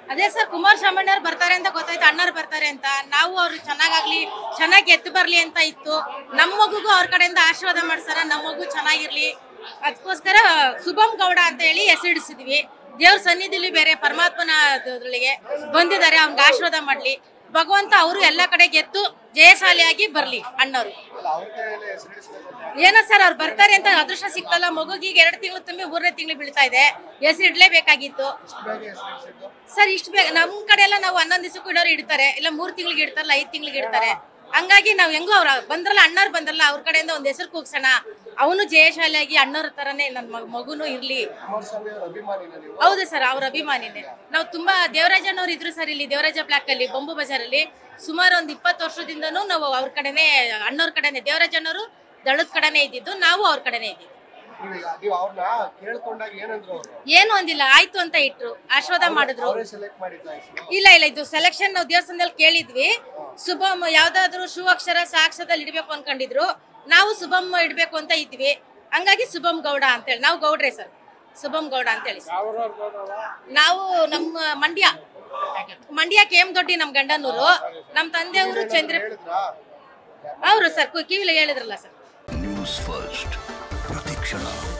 ಅದೇ ಸರ್ ಕುಮಾರಸ್ವಾಮಿ ಅವ್ರು ಬರ್ತಾರೆ ಅಂತ ಗೊತ್ತಾಯ್ತು ಅಣ್ಣವ್ರು ಬರ್ತಾರೆ ಅಂತ ನಾವು ಅವ್ರು ಚೆನ್ನಾಗಾಗ್ಲಿ ಚೆನ್ನಾಗಿ ಎತ್ತು ಬರ್ಲಿ ಅಂತ ಇತ್ತು ನಮ್ಮ ಮಗುಗೂ ಅವ್ರ ಕಡೆಯಿಂದ ಆಶೀರ್ವಾದ ಮಾಡ್ಸಾರ ನಮ್ಮ ಮಗು ಚೆನ್ನಾಗಿರ್ಲಿ ಅದಕ್ಕೋಸ್ಕರ ಶುಭಂ ಗೌಡ ಅಂತ ಹೇಳಿ ಹೆಸರಿಡಿಸಿದ್ವಿ ದೇವ್ರ ಸನ್ನಿಧಿಲಿ ಬೇರೆ ಪರಮಾತ್ಮನ ಅದ್ರೊಳಗೆ ಬಂದಿದ್ದಾರೆ ಅವ್ನಿಗೆ ಆಶೀರ್ವಾದ ಮಾಡ್ಲಿ ಭಗವಂತ ಅವರು ಎಲ್ಲ ಕಡೆ ಗೆದ್ದು ಜಯಶಾಲಿಯಾಗಿ ಬರ್ಲಿ ಅಣ್ಣವ್ರು ಅವ್ರ ಕೈಯಲ್ಲೇ ಹೆಸರಿಡಿಸ್ಬೇಕು ಅಂತ ಏನೋ ಸರ್ ಅವ್ರು ಬರ್ತಾರೆ ಅಂತ ಅದೃಷ್ಟ ಸಿಕ್ತಲ್ಲ ಮಗುಗೀಗ ಎರಡು ತಿಂಗಳು ತುಂಬಿ ಮೂರನೇ ತಿಂಗಳು ಬೀಳ್ತಾ ಇದೆ ಹೆಸರು ಇಡ್ಲೇಬೇಕಾಗಿತ್ತು ಬೇಗ ಹೆಸರಿಡಿಸಿದ್ದು ಸರ್ ಇಷ್ಟು ಬೇಗ ನಮ್ ಕಡೆ ಎಲ್ಲ ನಾವು ಹನ್ನೊಂದು ದಿವಸಕ್ಕೂ ಇಡೋರು ಇಡ್ತಾರೆ ಇಲ್ಲ ಮೂರ್ ತಿಂಗಳಿಗೆ ಇಡ್ತಾರಲ್ಲ ಐದ್ ತಿಂಗಳಿಗೆ ಇಡ್ತಾರೆ ಹಂಗಾಗಿ ನಾವ್ ಹೆಂಗೋ ಅವ್ರ ಬಂದ್ರಲ್ಲ ಅಣ್ಣವ್ರು ಬಂದ್ರಲ್ಲ ಅವ್ರ ಕಡೆಯಿಂದ ಒಂದ್ ಹೆಸರು ಕೂಗ್ಸೋಣ ಅವನು ಜಯಶಾಲಿಯಾಗಿ ಅಣ್ಣವ್ರ ತರನೇ ನನ್ ಮಗ್- ಮಗುನು ಇರ್ಲಿ ಕುಮಾರಸ್ವಾಮಿ ಅವ್ರ ಅಭಿಮಾನಿನ ನೀವು ಹೌದು ಸರ್ ಅವ್ರ ಅಭಿಮಾನಿನೇ ನಾವು ತುಂಬಾ ದೇವರಾಜನವ್ರು ಇದ್ರು ಸರ್ ಇಲ್ಲಿ ದೇವರಾಜ ಬ್ಲಾಕ್ ಅಲ್ಲಿ ಬೊಂಬು ಬಜಾರಲ್ಲಿ ಸುಮಾರು ಒಂದ್ ಇಪ್ಪತ್ತು ವರ್ಷದಿಂದನೂ ನಾವು ಅವ್ರ ಕಡೆನೆ ಅಣ್ಣವ್ರ ಕಡೆನೆ ದೇವರಾಜನವರು ದಳದ ಕಡೆನೆ ಇದ್ದಿದ್ದು ನಾವು ಅವ್ರ ಕಡೆನೆ ಇದ್ದಿದ್ದು ನೀವೀಗ ನೀವು ಅವ್ರನ್ನ ಕೇಳ್ಕೊಂಡಾಗ ಏನಂದ್ರು ಅವರು ಏನು ಅಂದಿಲ್ಲ ಆಯ್ತು ಅಂತ ಇಟ್ರು ಆಶೀರ್ವಾದ ಮಾಡಿದ್ರು ಅವರೇ ಸೆಲೆಕ್ಟ್ ಮಾಡಿದ್ದ ಹೆಸರು ಇಲ್ಲ ಇಲ್ಲ ಇದು ಸೆಲೆಕ್ಷನ್ ನಾವು ದೇವಸ್ಥಾನದಲ್ಲಿ ಕೇಳಿದ್ವಿ ಶುಭಮ್ ಯಾವ್ದಾದ್ರು ಶು ಅಕ್ಷರ ಸಾಕ್ಷರದಲ್ಲಿ ಇಡ್ಬೇಕು ಅನ್ಕೊಂಡಿದ್ರು ನಾವು ಶುಭಮ್ ಇಡ್ಬೇಕು ಅಂತ ಇದ್ವಿ ಹಂಗಾಗಿ ಶುಭಮ್ ಗೌಡ ಅಂತೇಳಿ ನಾವು ಗೌಡ್ರೆ ಸರ್ ಶುಭಮ್ ಗೌಡ ಅಂತೇಳಿ ಸರ್. ನಾವು ನಮ್ಮ ಮಂಡ್ಯ ಮಂಡ್ಯ ಕೆ ಎಂ ದೊಡ್ಡಿ ನಮ್ ಗಂಡನೂರು ನಮ್ ತಂದೆಯವರು ಚಂದ್ರ ಹೇಳಿದ್ರಾ ಅವರು ಸರ್ ಕಿವಿಲಿ ಹೇಳಿದ್ರಲ್ಲ ಸರ್ ನ್ಯೂಸ್ ಫಸ್ಟ್ ಪ್ರತಿಕ್ಷಣ